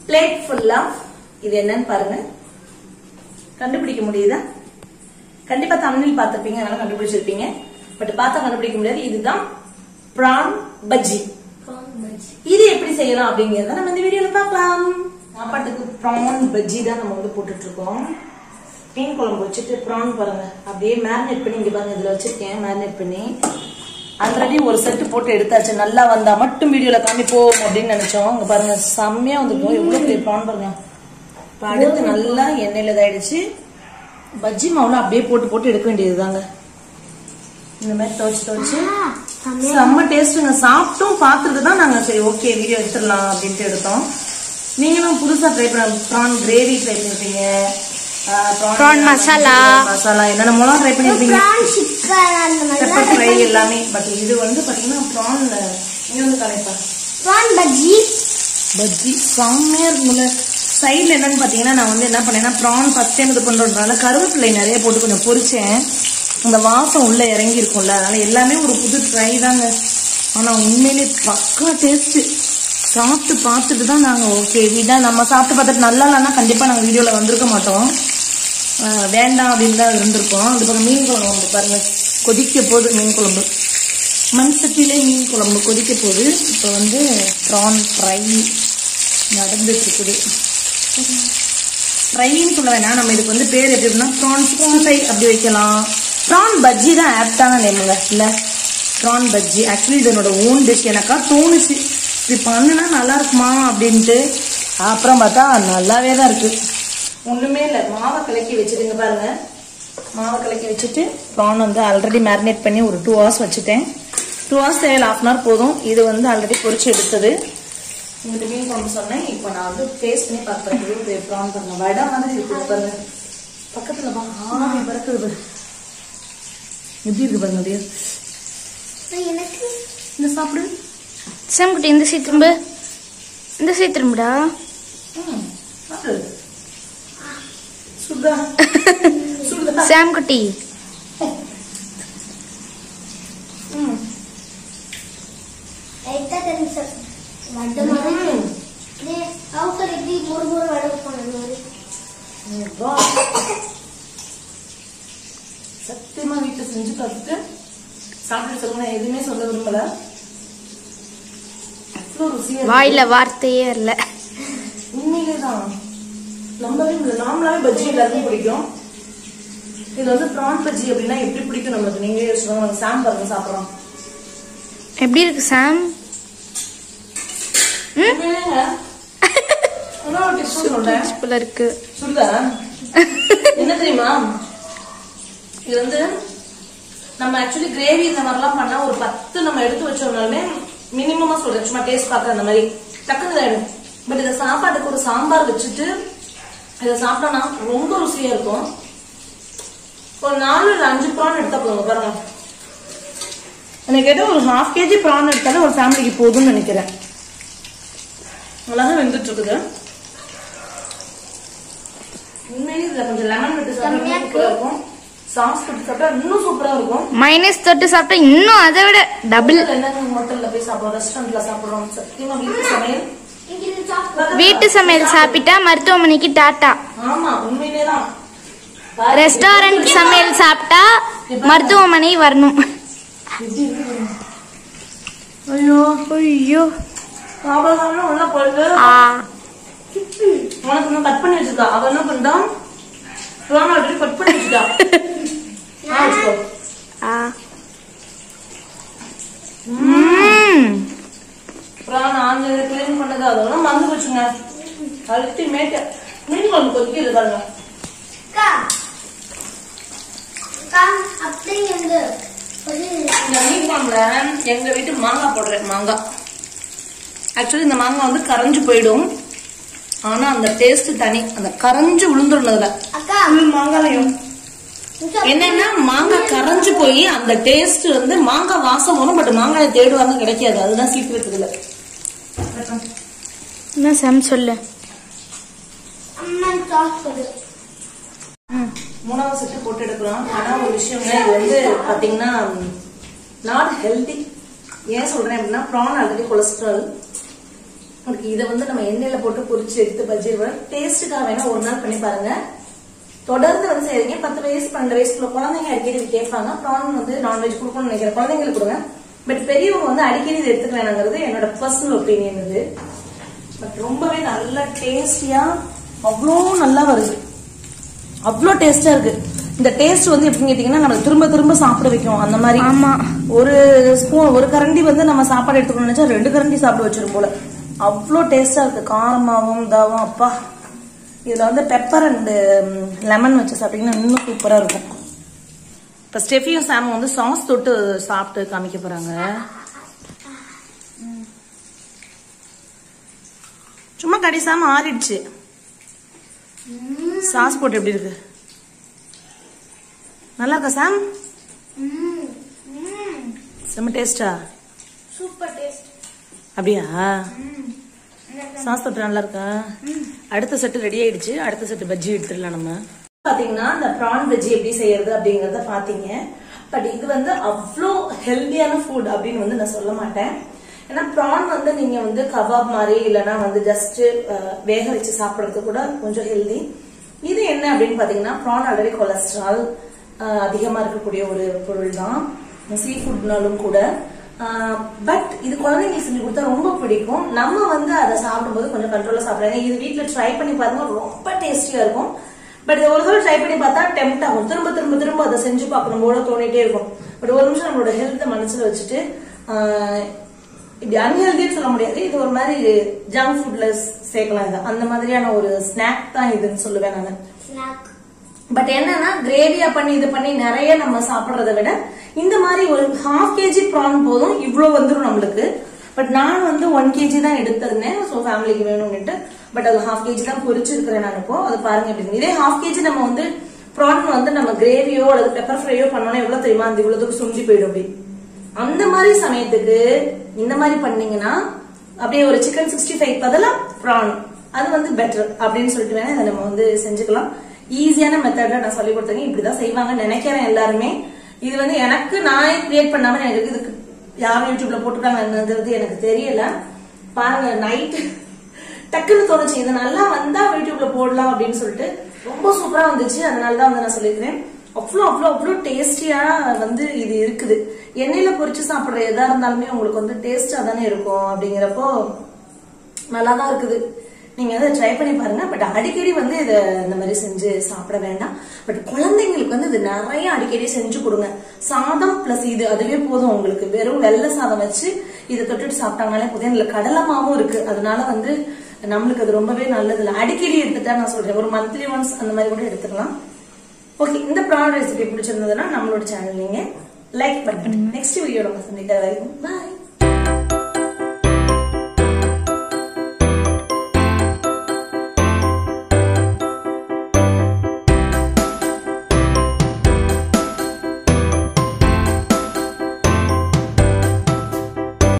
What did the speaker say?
Plate ஃபுல்லா இது என்னன்னு பாருங்க கண்டுபிடிக்க முடியுதா கண்டிப்பா தமிழில் பார்த்திருப்பீங்க அதனால கண்டுபிடிச்சிருப்பீங்க பட் பார்த்தா கண்டுபிடிக்க முடியாது இதுதான் பிரான் பஜ்ஜி இது எப்படி செய்யலாம் அப்படிங்கறத நம்ம இந்த வீடியோல பார்க்கலாம் சாப்பாட்டுக்கு ப்ரான் பஜ்ஜி தான் நம்ம வந்து போட்டுட்டு இருக்கோம் மீன் குழம்பு வச்சுட்டு ப்ரான் பாருங்க அப்படியே மேரினேட் பண்ணி இங்க பாருங்க இதுல வச்சிருக்கேன் மேரினேட் பண்ணி ஆல்ரெடி ஒரு செட்டு போட்டு எடுத்தாச்சு நல்லா வந்தா மட்டும் வீடியோல காமிப்போம் அப்படின்னு நினைச்சோம் இங்க பாருங்க செம்மையா வந்துருக்கும் எவ்வளவு பெரிய ப்ரான் பாருங்க இப்ப அடுத்து நல்லா எண்ணெயில இதாயிடுச்சு பஜ்ஜி மாவுல அப்படியே போட்டு போட்டு எடுக்க வேண்டியதுதாங்க இந்த மாதிரி துவைச்சு துவைச்சு செம்ம டேஸ்ட்டுங்க சாப்பிட்டும் பார்த்துட்டு தான் நாங்க சரி ஓகே வீடியோ எடுத்துடலாம் அப்படின்ட்டு எடுத்தோம் நீங்களும் புதுசா ட்ரை பண்ண ப்ரான் கிரேவி ட்ரை பண்ணிருப்பீங்க Prawn masala. மசாலா என்னென்னமோலாம் ட்ரை பண்ணிருப்பீங்க ப்ரான் சிக்கன் அந்த மாதிரி பெப்பர் ஃப்ரை எல்லாமே பட் இது வந்து பாத்தீங்கன்னா ப்ரான் இங்க வந்து கலைப்பா ப்ரான் பஜ்ஜி பஜ்ஜி செம்மையா இருக்கும்ல சைடுல என்னன்னு பாத்தீங்கன்னா நான் வந்து என்ன பண்ணேன்னா ப்ரான் ஃபர்ஸ்ட் டைம் இது பண்றதுனால கருவேப்பிலை நிறைய போட்டு கொஞ்சம் பொரிச்சேன் அந்த வாசம் உள்ள இறங்கி இருக்கும்ல அதனால எல்லாமே ஒரு புது ட்ரை தாங்க ஆனா உண்மையிலே பக்கா டேஸ்ட் சாப்பிட்டு பார்த்துட்டு தான் நாங்க ஓகே இதான் நம்ம சாப்பிட்டு பார்த்துட்டு நல்லா இல்லைன்னா கண்டிப்பா நாங்க வீடியோல வந்திருக்க மாட்டோம் ஆஹ் வேண்டாம் அப்படின்னு தான் இருந்திருக்கோம் அது பக்கம் மீன் குழம்பு பாருங்க கொதிக்க போகுது மீன் குழம்பு மண் சட்டியிலே மீன் குழம்பு கொதிக்க போகுது இப்போ வந்து ப்ரான் ஃப்ரை நடந்துட்டு இருக்குது ஃப்ரைன்னு சொல்ல வேணாம் நம்ம இதுக்கு வந்து பேர் எப்படி இருக்குன்னா ப்ரான் சிக்ஸ்டி ஃபைவ் அப்படி வைக்கலாம் ப்ரான் பஜ்ஜி தான் ஆப்டான நேமுங்க இல்ல ப்ரான் பஜ்ஜி ஆக்சுவலி இது என்னோட ஓன் டிஷ் எனக்கா தோணுச்சு இப்படி பண்ணுனா நல்லா இருக்குமா அப்படின்ட்டு அப்புறம் பார்த்தா நல்லாவே தான் இருக்கு ஒண்ணுமே இல்லை மாவை கலக்கி வச்சுட்டுங்க பாருங்க மாவை கலக்கி வச்சுட்டு ப்ரான் வந்து ஆல்ரெடி மேரினேட் பண்ணி ஒரு டூ ஹவர்ஸ் வச்சுட்டேன் டூ ஹவர்ஸ் தேவையில்ல ஹாஃப் அன் ஹவர் போதும் இது வந்து ஆல்ரெடி பொரிச்சு எடுத்தது உங்கள்கிட்ட மீன் குழம்பு சொன்னேன் இப்போ நான் வந்து டேஸ்ட் பண்ணி பார்க்குறேன் இது ப்ரான் பாருங்க வடை மாதிரி இருக்குது பாருங்க பக்கத்துல வா ஆவி பறக்குது பாரு எப்படி இருக்கு பாருங்க அப்படியே எனக்கு இந்த சாப்பிடு சாம்குட்டி இந்த சைடு திரும்ப இந்த சைடு திரும்புடா ம் சாப்பிடு சுடா சுடுதா சாம்குட்டி ம் லைட்டா தெரிஞ்சு வட மாதிரி அவசர எப்படி மூணு மூணு வடை போன மாதிரி வா. சத்தியமா வீட்டுல செஞ்சு பார்த்துட்டு சாப்பிட்டு சொல்லுங்க நான் எதுவுமே சொல்ல விரும்பல அவ்வளோ ருசியா இருக்கு. வாயில வார்த்தையே இல்ல உண்மையிலேதான் நம்பவே முடியல நார்மலாவே பஜ்ஜி எல்லாருக்கும் பிடிக்கும் இது வந்து ப்ரான் பஜ்ஜி அப்படின்னா எப்படி பிடிக்கும் நம்மளுக்கு நீங்களே யோசிச்சுக்கோங்க சாம் பாருங்க சாப்பிடுறோம் எப்படி இருக்கு சாம் உண்மையிலேங்க. இன்னொரு dish சொல்றேன் போல இருக்கு சுடுதா என்ன தெரியுமா இது வந்து நம்ம ஆக்சுவலி கிரேவி இந்த மாதிரிலாம் பண்ணா ஒரு பத்து நம்ம எடுத்து வச்சோம்னாலுமே மினிமமா சொல்றேன் சும்மா டேஸ்ட் பார்க்க அந்த மாதிரி டக்குனு இதாயிடும் பட் இதை சாப்பாட்டுக்கு ஒரு சாம்பார் வச்சுட்டு இதை சாப்பிட்டோம்னா ரொம்ப ருசியா இருக்கும் ஒரு நாலு இல்ல அஞ்சு ப்ரான் எடுத்தா போதும் பாருங்க எனக்கு ஏதோ ஒரு ஹாஃப் கேஜி ப்ரான் எடுத்தாலும் ஒரு ஃபேமிலிக்கு போதும்னு நினைக்கிறேன் நல்லாதான் வெந்துட்டு இருக்குது உண்மையிலே இதுல கொஞ்சம் லெமன் விட்டு சாப்பிட்டா சூப்பரா இருக்கும் சாஸ் விட்டு சாப்பிட்டா இன்னும் சூப்பரா இருக்கும் மைனஸ் தொட்டு சாப்பிட்டா இன்னும் அதை விட டபுள் ஹோட்டல்ல என்னங்க ஹோட்டல்ல போய் சாப்பிடுறோம் ரெஸ்டாரண்ட்ல சாப்பிடுறோம் சத்தியமா வீட்டு சமையல் இங்க இது சாப்பிட்டு வீட்டு சமையல் சாப்பிட்டா மருத்துவமனைக்கு டாட்டா ஆமா உண்மையிலேதான் ரெஸ்டாரண்ட் சமையல் சாப்பிட்டா மருத்துவமனை வரணும் எப்படி இருக்கு பாருங்க. ஐயோ ஐயோ அவ்வளவுதான் உள்ள போயிட்டு ஆ உனக்கு இன்னும் கட் பண்ணி வச்சிருக்கா அவ என்ன பண்ணிட்டான் ப்ரான் ஆல்ரெடி கட் பண்ணி வச்சுட்டா ஆ, வச்சுக்கோ. ஆ ம் ப்ரான் ஆஞ்சது கிளீன் பண்ணது அதெல்லாம் மறந்து போச்சுங்க அல்டிமேட் மீன் குழம்பு கொதிக்கிறது பாருங்க அக்கா அக்கா அப்படியே வந்து ஒரு இந்த மீன் குழம்புல எங்க வீட்டு மாங்காய் போடுறேன் மாங்காய் ஆக்சுவலி இந்த மாங்காய் வந்து கரைஞ்சு போயிடும் ஆனா அந்த டேஸ்ட் தனி அந்த கரைஞ்சு விழுந்துருந்ததுல அக்கா ஃபுல் மாங்காயும் இங்க என்னன்னா மாங்காய் கரைஞ்சு போய் அந்த டேஸ்ட் வந்து மாங்காய் வாசம் வரும் பட் மாங்காயை தேடுவாங்க கிடைக்காது அதுதான் சீக்கிரம் இதுல என்ன சாம் சொல்லு அம்மா சாஸ் கொடு மூணாவது செட்டு போட்டு எடுக்கிறோம் ஆனா ஒரு விஷயம்னா இது வந்து பாத்தீங்கன்னா நாட் ஹெல்தி ஏன் சொல்றேன் அப்படின்னா ப்ரான் ஆல்ரெடி கொலஸ்ட்ரால் உங்களுக்கு இதை வந்து நம்ம எண்ணெயில போட்டு பொரிச்சு எடுத்து பஜ்ஜி டேஸ்ட்டுக்காக வேணா ஒரு நாள் பண்ணி பாருங்க தொடர்ந்து வந்து செய்றீங்க பத்து வயசு பன்னெண்டு வயசுக்குள்ள குழந்தைங்க அடிக்கடி இது கேட்பாங்க ப்ரான் வந்து நான்வெஜ் கொடுக்கணும்னு நினைக்கிற குழந்தைங்களுக்கு கொடுங்க பட் பெரியவங்க வந்து அடிக்கடி இது எடுத்துக்க வேணாங்கிறது என்னோட பர்சனல் ஒப்பீனியன் இது பட் ரொம்பவே நல்ல டேஸ்டியா அவ்வளோ நல்லா வருது அவ்வளோ டேஸ்டா இருக்கு இந்த டேஸ்ட் வந்து எப்படின்னு கேட்டீங்கன்னா நம்ம திரும்ப திரும்ப சாப்பிட வைக்கும் அந்த மாதிரி ஆமா. ஒரு ஸ்பூன் ஒரு கரண்டி வந்து நம்ம சாப்பாடு எடுத்துக்கணும்னு நினைச்சா ரெண்டு கரண்டி சாப்பிட வச்சிரும் போல அவ்வளோ டேஸ்டா இருக்கு காரமாவும் இதாவும் அப்பா இதுல வந்து பெப்பர் அண்ட் லெமன் வச்சு சாப்பிட்டீங்கன்னா இன்னும் சூப்பரா இருக்கும் இப்ப ஸ்டெஃபியும் சாமும் வந்து சாஸ் தொட்டு சாப்பிட்டு காமிக்க போறாங்க சும்மா கடி சாம ஆறிடுச்சு சாஸ் போட்டு எப்படி இருக்கு நல்லா இருக்கா சாம் செம்ம டேஸ்டா சூப்பர் டேஸ்ட் அப்படியா சாஸ் தொட்டு நல்லா இருக்கா அடுத்த செட்டு ரெடி ஆயிடுச்சு அடுத்த செட்டு பஜ்ஜி எடுத்துடலாம் நம்ம பாத்தீங்கன்னா இந்த ப்ரான் பஜ்ஜி எப்படி செய்யறது அப்படிங்கறத பாத்தீங்க பட் இது வந்து அவ்வளோ ஹெல்தியான ஃபுட் அப்படின்னு வந்து நான் சொல்ல மாட்டேன் ஏன்னா ப்ரான் வந்து நீங்க வந்து கபாப் மாதிரி இல்லைன்னா வந்து ஜஸ்ட் வேக வச்சு சாப்பிடுறது கூட கொஞ்சம் ஹெல்தி இது என்ன அப்படின்னு பாத்தீங்கன்னா ப்ரான் ஆல்ரெடி கொலஸ்ட்ரால் அதிகமா இருக்கக்கூடிய ஒரு பொருள் தான் சீ ஃபுட்னாலும் கூட பட் இது குழந்தைங்களுக்கு செஞ்சு கொடுத்தா ரொம்ப பிடிக்கும் நம்ம வந்து அதை சாப்பிடும்போது கொஞ்சம் கண்ட்ரோலா சாப்பிடுறாங்க இது வீட்ல ட்ரை பண்ணி பாருங்க ரொம்ப டேஸ்டியா இருக்கும் பட் ஒரு தடவை ட்ரை பண்ணி பார்த்தா டெம்ட் ஆகும் திரும்ப திரும்ப திரும்ப அதை செஞ்சு பார்க்கணும் போல தோணிட்டே இருக்கும் பட் ஒரு நிமிஷம் நம்மளோட ஹெல்த்தை மனசுல வச்சுட்டு ஆஹ், இப்படி அன்ஹெல்தின்னு சொல்ல முடியாது இது ஒரு மாதிரி ஜங்க் ஃபுட்ல சேர்க்கலாம் இது அந்த மாதிரியான ஒரு ஸ்நாக் தான் இதுன்னு சொல்லுவேன் நான் ஸ்நாக் பட் என்னன்னா கிரேவியா பண்ணி இது பண்ணி நிறைய நம்ம சாப்பிடுறத விட இந்த மாதிரி ஒரு ஹாஃப் கேஜி ப்ரான் போதும் இவ்வளவு வந்துரும் நம்மளுக்கு பட் நான் வந்து ஒன் கேஜி தான் எடுத்திருந்தேன் ஸோ ஃபேமிலிக்கு வேணும்னுட்டு பட் அது ஹாஃப் கேஜி தான் பொரிச்சிருக்கிறேன் நான் இப்போ அது பாருங்க எப்படி இருக்கு. இதே ஹாஃப் கேஜி நம்ம வந்து ப்ரான் வந்து நம்ம கிரேவியோ அல்லது பெப்பர் ஃப்ரையோ பண்ணோம்னா எவ்வளவு தெரியுமா அந்த இவ்வளவுக்கு சுண்டி போயிடும் அப்படி அந்த மாதிரி சமயத்துக்கு இந்த மாதிரி பண்ணீங்கன்னா அப்படியே ஒரு சிக்கன் சிக்ஸ்டி ஃபைவ் பதிலா ப்ரான் அது வந்து பெட்டர் அப்படின்னு சொல்லிட்டு வேணா இதை நம்ம வந்து செஞ்சுக்கலாம் ஈஸியான மெத்தட்ல நான் சொல்லி கொடுத்தேங்க இப்படிதான் செய்வாங்கன்னு நினைக்கிறேன் எல்லாருமே இது வந்து எனக்கு நான் கிரியேட் பண்ணாம எனக்கு இதுக்கு யாரும் யூடியூப்ல போட்டிருக்காங்கன்றது எனக்கு தெரியல பாருங்க நைட் டக்குன்னு தோணுச்சு இது நல்லா வந்தா யூடியூப்ல போடலாம் அப்படின்னு சொல்லிட்டு ரொம்ப சூப்பரா வந்துச்சு அதனாலதான் வந்து நான் சொல்லியிருக்கிறேன் அவ்வளோ அவ்வளோ அவ்வளோ டேஸ்டியா வந்து இது இருக்குது எண்ணெயில பொரிச்சு சாப்பிடுற எதா இருந்தாலுமே உங்களுக்கு வந்து டேஸ்டா தானே இருக்கும் அப்படிங்கிறப்போ நல்லா தான் இருக்குது நீங்க அதை ட்ரை பண்ணி பாருங்க பட் அடிக்கடி வந்து இதை இந்த மாதிரி செஞ்சு சாப்பிட வேண்டாம் பட் குழந்தைங்களுக்கு வந்து இது நிறைய அடிக்கடி செஞ்சு கொடுங்க சாதம் பிளஸ் இது அதுவே போதும் உங்களுக்கு வெறும் வெள்ளை சாதம் வச்சு இதை தொட்டுட்டு சாப்பிட்டாங்களே போதும் இதுல கடலை மாவும் இருக்கு அதனால வந்து நம்மளுக்கு அது ரொம்பவே நல்லது இல்லை அடிக்கடி எடுத்துட்டா நான் சொல்றேன் ஒரு மந்த்லி ஒன்ஸ் அந்த மாதிரி கூட எடுத்துக்கலாம் ஓகே இந்த ப்ராடக்ட் ரெசிபி பிடிச்சிருந்ததுன்னா நம்மளோட சேனல் நீங்க லைக் பண்ணுங்க நெக்ஸ்ட் வீடியோல சந்திக்கிற வரைக்கும் பாய்